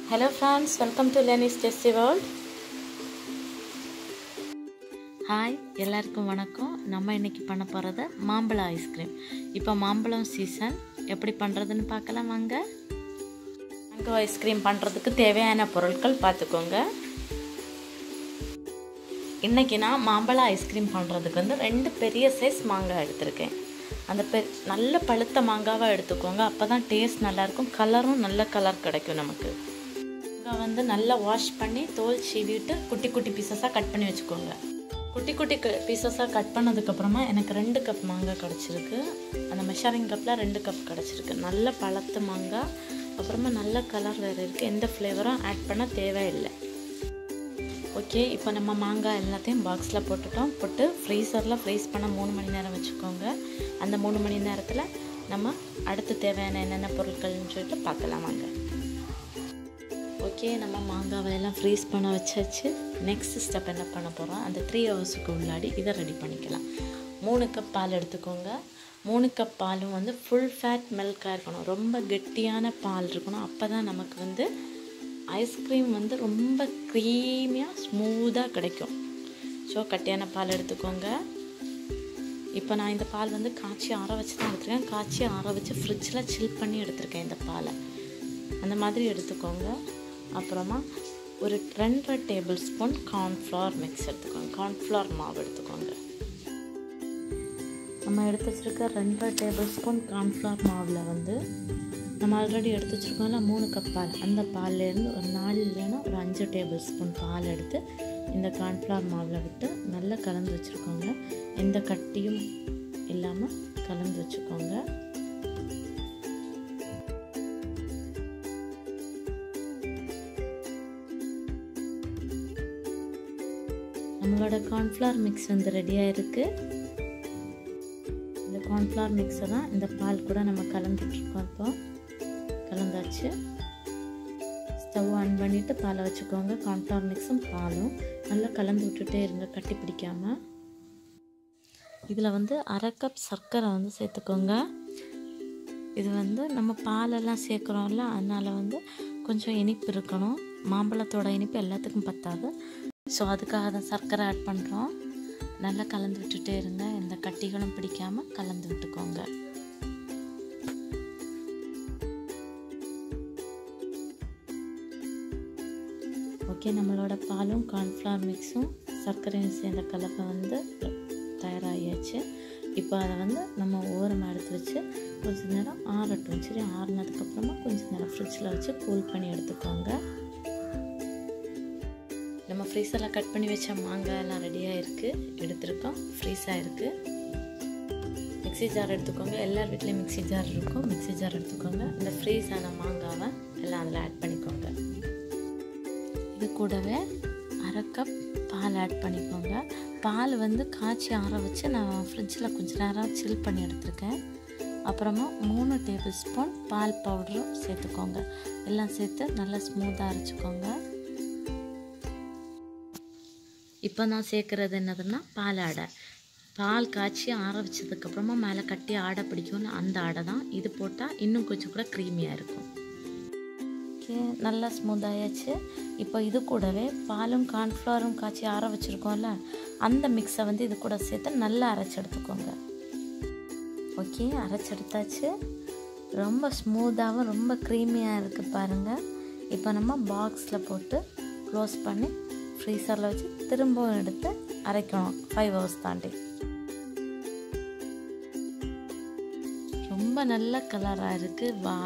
hello friends welcome to Leni's tasty world hi எல்லாருக்கும் வணக்கம் நம்ம இன்னைக்கு பண்ண போகிறது மாம்பழம் ஐஸ்கிரீம் இப்போ மாம்பழம் சீசன் எப்படி பண்ணுறதுன்னு பார்க்கலாம் வாங்க மேங்கோ ஐஸ்கிரீம் பண்ணுறதுக்கு தேவையான பொருட்கள் பார்த்துக்கோங்க இன்றைக்கி நான் மாம்பழம் ஐஸ்கிரீம் பண்ணுறதுக்கு வந்து ரெண்டு பெரிய சைஸ் மாங்காய் எடுத்திருக்கேன் அந்த பெ நல்ல பழுத்த மாங்காவாக எடுத்துக்கோங்க அப்போ தான் டேஸ்ட் நல்லாயிருக்கும் கலரும் நல்ல கலர் கிடைக்கும் நமக்கு மாங்காய் வந்து நல்லா வாஷ் பண்ணி தோல் சீவிட்டு குட்டி குட்டி பீசஸாக கட் பண்ணி வச்சுக்கோங்க குட்டி குட்டி பீசஸாக கட் பண்ணதுக்கப்புறமா எனக்கு ரெண்டு கப் மாங்காய் கிடச்சிருக்கு அந்த மெஷரிங் கப்பில் ரெண்டு கப் கிடச்சிருக்கு நல்ல பழத்து மாங்காய் அப்புறமா நல்ல கலர் வேறு இருக்குது எந்த ஃப்ளேவரும் ஆட் பண்ண தேவையில்லை ஓகே இப்போ நம்ம மாங்காய் எல்லாத்தையும் பாக்ஸில் போட்டுட்டோம் போட்டு ஃப்ரீசரில் ஃப்ரீஸ் பண்ண மூணு மணி நேரம் வச்சுக்கோங்க அந்த மூணு மணி நேரத்தில் நம்ம அடுத்து தேவையான என்னென்ன பொருட்கள்னு சொல்லிட்டு பார்க்கலாம் வாங்க ஓகே நம்ம மாங்காவை எல்லாம் ஃப்ரீஸ் பண்ண வச்சாச்சு நெக்ஸ்ட் ஸ்டெப் என்ன பண்ண போகிறோம் அந்த த்ரீ ஹவர்ஸுக்கு உள்ளாடி இதை ரெடி பண்ணிக்கலாம் மூணு கப் பால் எடுத்துக்கோங்க மூணு கப் பாலும் வந்து ஃபுல் ஃபேட் மில்காக இருக்கணும் ரொம்ப கெட்டியான பால் இருக்கணும் அப்போ தான் நமக்கு வந்து ஐஸ்கிரீம் வந்து ரொம்ப க்ரீமியாக ஸ்மூத்தாக கிடைக்கும் ஸோ கட்டியான பால் எடுத்துக்கோங்க இப்போ நான் இந்த பால் வந்து காய்ச்சி ஆற வச்சு தான் எடுத்துருக்கேன் காய்ச்சி ஆற வச்சு ஃப்ரிட்ஜில் சில் பண்ணி எடுத்திருக்கேன் இந்த பாலை அந்த மாதிரி எடுத்துக்கோங்க அப்புறமா ஒரு ரெண்டரை டேபிள் ஸ்பூன் கார்ன்ஃப்ளவர் மிக்ஸ் எடுத்துக்கோங்க கார்ன்ஃப்ளவர் மாவு எடுத்துக்கோங்க நம்ம எடுத்து வச்சுருக்க ரெண்டரை டேபிள் ஸ்பூன் கார்ன்ஃப்ளவர் மாவில் வந்து நம்ம ஆல்ரெடி எடுத்து வச்சுருக்கோம்ல மூணு கப் பால் அந்த பால்லேருந்து ஒரு நாலு இல்லைன்னா ஒரு அஞ்சு டேபிள் ஸ்பூன் பால் எடுத்து இந்த கார்ன்ஃப்ளவர் மாவில் விட்டு நல்லா கலந்து வச்சுருக்கோங்க எந்த கட்டியும் இல்லாமல் கலந்து வச்சுக்கோங்க நம்மளோட கார்ன்ஃப்ளவர் மிக்ஸ் வந்து ரெடியாக இருக்குது இந்த கார்ன்ஃப்ளவர் மிக்ஸை தான் இந்த பால் கூட நம்ம கலந்துட்ருக்கோம் இப்போ கலந்தாச்சு ஸ்டவ் ஆன் பண்ணிவிட்டு பாலை வச்சுக்கோங்க கார்ன்ஃப்ளவர் மிக்ஸும் பாலும் நல்லா கலந்து விட்டுட்டே இருங்க கட்டி பிடிக்காமல் இதில் வந்து அரை கப் சர்க்கரை வந்து சேர்த்துக்கோங்க இது வந்து நம்ம பாலெல்லாம் சேர்க்குறோம்ல அதனால் வந்து கொஞ்சம் இனிப்பு இருக்கணும் மாம்பழத்தோட இனிப்பு எல்லாத்துக்கும் பத்தாது ஸோ அதுக்காக தான் சர்க்கரை ஆட் பண்ணுறோம் நல்லா கலந்து விட்டுட்டே இருங்க எந்த கட்டிகளும் பிடிக்காமல் கலந்து விட்டுக்கோங்க ஓகே நம்மளோட பாலும் கார்ன்ஃப்ளவர் மிக்ஸும் சர்க்கரையும் சேர்ந்த கலப்பை வந்து தயாராகியாச்சு இப்போ அதை வந்து நம்ம ஓரமாக எடுத்து வச்சு கொஞ்ச நேரம் ஆறட்டும் சரி ஆறுனதுக்கப்புறமா கொஞ்சம் நேரம் ஃப்ரிட்ஜில் வச்சு கூல் பண்ணி எடுத்துக்கோங்க நம்ம ஃப்ரீசரில் கட் பண்ணி வச்ச மாங்காய் எல்லாம் ரெடியாக இருக்குது எடுத்திருக்கோம் ஃப்ரீஸாக இருக்குது மிக்சி ஜார் எடுத்துக்கோங்க எல்லார் வீட்லேயும் மிக்சி ஜார் இருக்கும் மிக்சி ஜார் எடுத்துக்கோங்க இந்த ஃப்ரீஸ் ஆன மாங்காவை எல்லாம் அதில் ஆட் பண்ணிக்கோங்க இது கூடவே அரை கப் பால் ஆட் பண்ணிக்கோங்க பால் வந்து காய்ச்சி ஆற வச்சு நான் ஃப்ரிட்ஜில் கொஞ்ச நேரம் சில் பண்ணி எடுத்திருக்கேன் அப்புறமா மூணு டேபிள் ஸ்பூன் பால் பவுடரும் சேர்த்துக்கோங்க எல்லாம் சேர்த்து நல்லா ஸ்மூத்தாக அரைச்சிக்கோங்க இப்போ நான் சேர்க்குறது என்னதுன்னா பால் ஆடை பால் காய்ச்சி ஆற வச்சதுக்கப்புறமா மேலே கட்டி ஆடை பிடிக்கும்ல அந்த ஆடை தான் இது போட்டால் இன்னும் கொஞ்சம் கூட க்ரீமியாக இருக்கும் ஓகே நல்லா ஸ்மூத்தாயாச்சு இப்போ இது கூடவே பாலும் கார்ன்ஃப்ளவரும் காய்ச்சி ஆற வச்சுருக்கோம்ல அந்த மிக்ஸை வந்து இது கூட சேர்த்து நல்லா அரைச்சி எடுத்துக்கோங்க ஓகே அரைச்செடுத்தாச்சு ரொம்ப ஸ்மூத்தாகவும் ரொம்ப க்ரீமியாக இருக்குது பாருங்கள் இப்போ நம்ம பாக்ஸில் போட்டு க்ளோஸ் பண்ணி ஃப்ரீசரில் வச்சு திரும்பவும் எடுத்து அரைக்கணும் ஃபைவ் ஹவர்ஸ் தாண்டி ரொம்ப நல்ல கலராக இருக்குது வா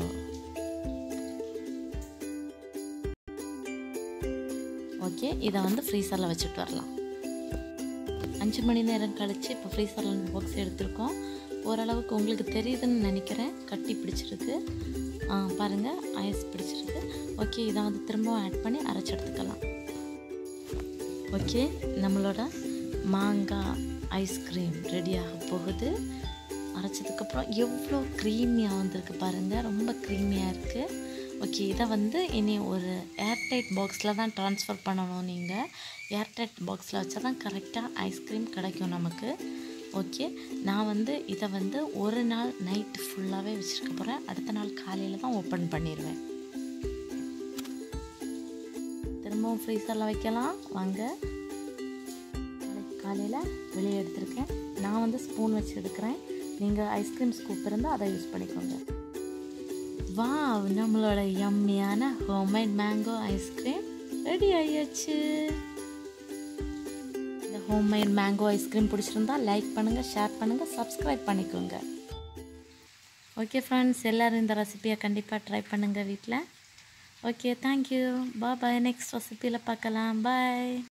ஓகே இதை வந்து ஃப்ரீசரில் வச்சுட்டு வரலாம் அஞ்சு மணி நேரம் கழித்து இப்போ ஃப்ரீசரில் பாக்ஸ் எடுத்திருக்கோம் ஓரளவுக்கு உங்களுக்கு தெரியுதுன்னு நினைக்கிறேன் கட்டி பிடிச்சிருக்கு பாருங்கள் ஐஸ் பிடிச்சிருக்கு ஓகே இதை வந்து திரும்பவும் ஆட் பண்ணி அரைச்சி எடுத்துக்கலாம் ஓகே நம்மளோட மாங்காய் ஐஸ்கிரீம் ரெடியாக போகுது அரைச்சதுக்கப்புறம் எவ்வளோ க்ரீமியாக வந்திருக்கு பாருங்கள் ரொம்ப க்ரீமியாக இருக்குது ஓகே இதை வந்து இனி ஒரு ஏர்டைட் பாக்ஸில் தான் ட்ரான்ஸ்ஃபர் பண்ணணும் நீங்கள் ஏர்டைட் பாக்ஸில் வச்சா தான் கரெக்டாக ஐஸ்கிரீம் கிடைக்கும் நமக்கு ஓகே நான் வந்து இதை வந்து ஒரு நாள் நைட்டு ஃபுல்லாகவே வச்சுருக்க போகிறேன் அடுத்த நாள் காலையில் தான் ஓப்பன் பண்ணிடுவேன் திரும்பவும் ஃப்ரீசரில் வைக்கலாம் வாங்க நாளைக்கு காலையில் வெளியே எடுத்திருக்கேன் நான் வந்து ஸ்பூன் வச்சு எடுக்கிறேன் நீங்கள் ஐஸ்கிரீம் ஸ்கூப் இருந்தால் அதை யூஸ் பண்ணிக்கோங்க வா நம்மளோட யம்மியான ஹோம்மேட் மேங்கோ ஐஸ்கிரீம் ரெடி ஆயாச்சு இந்த ஹோம்மேட் மேங்கோ ஐஸ்கிரீம் பிடிச்சிருந்தா லைக் பண்ணுங்கள் ஷேர் பண்ணுங்கள் சப்ஸ்கிரைப் பண்ணிக்கோங்க ஓகே ஃப்ரெண்ட்ஸ் எல்லோரும் இந்த ரெசிபியை கண்டிப்பாக ட்ரை பண்ணுங்கள் வீட்டில் okay thank you bye bye next ரெசிபியில் பார்க்கலாம் பாய்